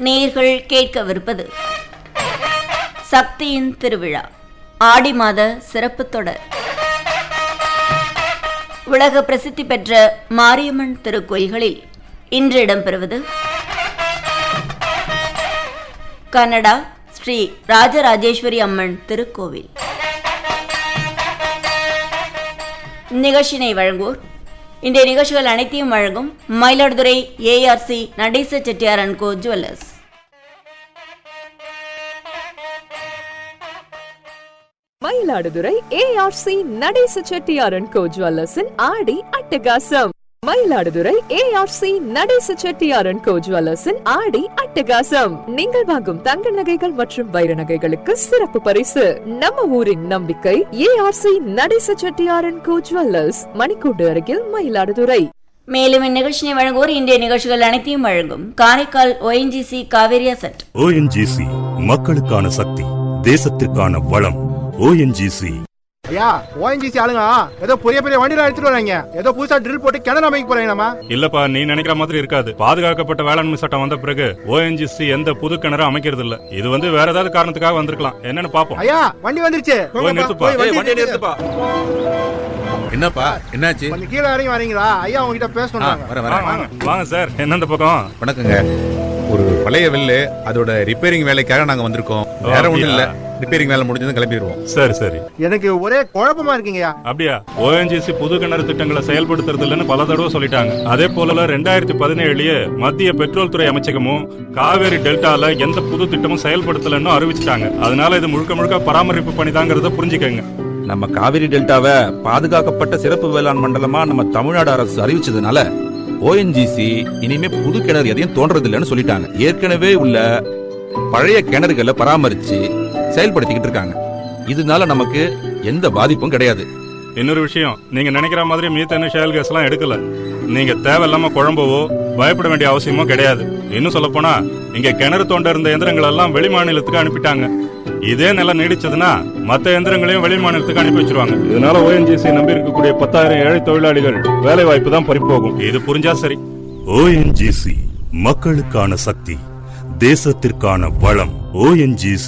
நேர்கள் கேட்கவிருப்பது சக்தியின் திருவிழா ஆடி மாத சிறப்பு தொடர் உலக பிரசித்தி பெற்ற மாரியம்மன் திருக்கோயில்களில் இன்று இடம்பெறுவது கனடா ஸ்ரீ ராஜராஜேஸ்வரி அம்மன் திருக்கோவில் நிகழ்ச்சினை வழங்குவோர் இன்றைய நிகழ்ச்சிகள் அனைத்தையும் வழங்கும் Mayiladuthurai ARC Nadesa Chettiar and co jewellers Mayiladuthurai ARC Nadesa செட்டியாரன் கோ ஜுவல்லர்ஸின் ஆடி அட்டகாசம் மயிலாடுதுறை ஏஆர்சி நடேச செட்டியாரன் கோ ஜுவல்லர்ஸின் ஆடி அட்டகாசம் நீங்கள் வாங்கும் தங்க நகைகள் மற்றும் வைர நகைகளுக்கு சிறப்பு பரிசு நம்ம ஊரின் நம்பிக்கை ஏஆர்சி நடேச செட்டியாரன் கோ ஜுவல்லர்ஸ் மணிக்கூடு அருகில் மயிலாடுதுறை மேலும் இந்நிகழ்ச்சியை வழங்குவோர் இன்றைய நிகழ்ச்சிகள் அனைத்தையும் வழங்கும் காரைக்கால் ஒஎன்ஜிசி காவேரியா செட் ஓஎன்ஜிசி மக்களுக்கான சக்தி தேசத்திற்கான வளம் ஓஎன்ஜிசி ஐயா ஓஎன்ஜிசி ஆளுங்க ஏதோ பெரிய பெரிய வண்டியில எடுத்துட்டு வராங்க ஏதோ புதுசா ட்ரில் போட்டு கிணறு அமைக்க போறாங்களாமா இல்லப்பா நீ நினைக்கிற மாதிரி இருக்காது பாதுகாக்கப்பட்ட வேளாண்மை சட்டம் வந்த பிறகு ஓஎன்ஜிசி எந்த புது கிணறு அமைக்கிறது இல்ல இது வந்து வேற ஏதாவது காரணத்துக்காக வந்திருக்கலாம் என்னன்னு பாப்போம் ஐயா வண்டி வந்துருச்சு போய் நிறுத்துப்பா. போய் வண்டி வண்டி நிறுத்துப்பா என்னப்பா என்னாச்சு கொஞ்சம் கீழே இறங்கி வரீங்களா ஐயா உங்ககிட்ட ஆ, பேசணும் வரேன் வாங்க, வரேன் வாங்க வாங்க சார் என்ன இந்த பக்கம் வணக்கங்க ஒரு பழைய வில்லு அதோட ரிப்பேரிங் வேலைக்காக நாங்க வந்திருக்கோம் வேற ஒண்ணும் இல்ல ரிப்பேரிங் வேலை முடிஞ்சதும் கிளம்பிடுவோம் சரி சரி எனக்கு ஒரே குழப்பமா இருக்குங்கய்யா அப்படியா ஓஎன்ஜிசி புது கிணறு திட்டங்களை செயல்படுத்துறது இல்லைன்னு பல தடவை சொல்லிட்டாங்க அதே போல ரெண்டாயிரத்தி பதினேழுலயே மத்திய பெட்ரோல் துறை அமைச்சகமும் காவேரி டெல்டால எந்த புது திட்டமும் செயல்படுத்தலன்னு அறிவிச்சிட்டாங்க அதனால இது முழுக்க முழுக்க பராமரிப்பு பணிதாங்கிறத புரிஞ்சுக்கங்க நம்ம காவிரி டெல்டாவை பாதுகாக்கப்பட்ட சிறப்பு வேளாண் மண்டலமா நம்ம தமிழ்நாடு அரசு அறிவிச்சதுனால ஓஎன்ஜிசி இனிமே புது கிணறு எதையும் தோன்றதில்லைன்னு சொல்லிட்டாங்க ஏற்கனவே உள்ள பழைய கிணறுகளை பராமரிச்சு செயல்படுத்திக்கிட்டு இருக்காங்க இதனால நமக்கு எந்த பாதிப்பும் கிடையாது இன்னொரு விஷயம் நீங்க நினைக்கிற மாதிரி மீத்தேன் ஷேல் கேஸ் எல்லாம் எடுக்கல நீங்க தேவையில்லாம குழம்பவோ பயப்பட வேண்டிய அவசியமோ கிடையாது இன்னும் சொல்ல போனா இங்க கிணறு தோண்ட இருந்த எந்திரங்கள் எல்லாம் வெளி மாநிலத்துக்கு அனுப்பிட்டாங்க இதே நிலம் நீடிச்சதுன்னா மத்த எந்திரங்களையும் வெளி மாநிலத்துக்கு அனுப்பி வச்சிருவாங்க இதனால ஓஎன்ஜிசி நம்பி இருக்கக்கூடிய பத்தாயிரம் ஏழை தொழிலாளிகள் வேலை வாய்ப்பு தான் பறிப்போகும் இது புரிஞ்சா சரி ஓஎன்ஜிசி மக்களுக்கான சக்தி தேசத்திற்கான வளம் ஓஎன்ஜிசி